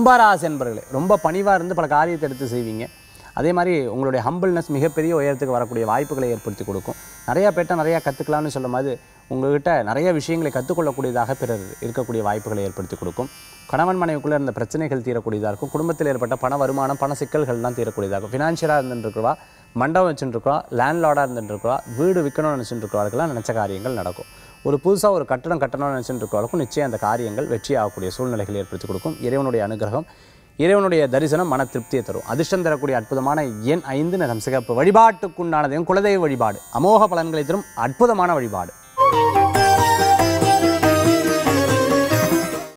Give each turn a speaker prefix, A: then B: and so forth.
A: கும்பராசி என்பர்களே ரொம்ப பணிவாக இருந்து பல காரியத்தை எடுத்து செய்வீங்க அதே மாதிரி உங்களுடைய ஹம்பிள்னஸ் மிகப்பெரிய உயரத்துக்கு வரக்கூடிய வாய்ப்புகளை ஏற்படுத்தி கொடுக்கும் நிறையா பேர்ட்ட நிறையா கற்றுக்கலாம்னு சொல்லும் போது உங்கள்கிட்ட நிறைய விஷயங்களை கற்றுக்கொள்ளக்கூடியதாக பிறர் இருக்கக்கூடிய வாய்ப்புகளை ஏற்படுத்தி கொடுக்கும் கணவன் மனைவிக்குள்ளே இருந்த பிரச்சனைகள் தீரக்கூடியதாக இருக்கும் குடும்பத்தில் ஏற்பட்ட பண வருமானம் பண சிக்கல்கள்லாம் தீரக்கூடியதாக இருக்கும் ஃபினான்ஷியலாக இருந்துருக்குவா மண்டபம் வச்சுருக்கா லேண்ட்லார்டாக இருந்துருக்கா வீடு விற்கணும்னு நினச்சிட்டு இருக்கவர்களுக்கெல்லாம் நினச்ச காரியங்கள் நடக்கும் ஒரு புதுசாக ஒரு கட்டடம் கட்டணும்னு நினச்சிட்டு இருக்கவங்களுக்கும் நிச்சயம் அந்த காரியங்கள் வெற்றி ஆகக்கூடிய சூழ்நிலைகளை ஏற்படுத்தி கொடுக்கும் இறைவனுடைய அனுகிரகம் இறைவனுடைய தரிசனம் மன திருப்தியை தரும் அதிர்ஷ்டம் தரக்கூடிய அற்புதமான எண் ஐந்து நிறம் சிகப்பு வழிபாட்டுக்குண்டானது என் குலதெய்வ வழிபாடு அமோக பலன்களை தரும் அற்புதமான வழிபாடு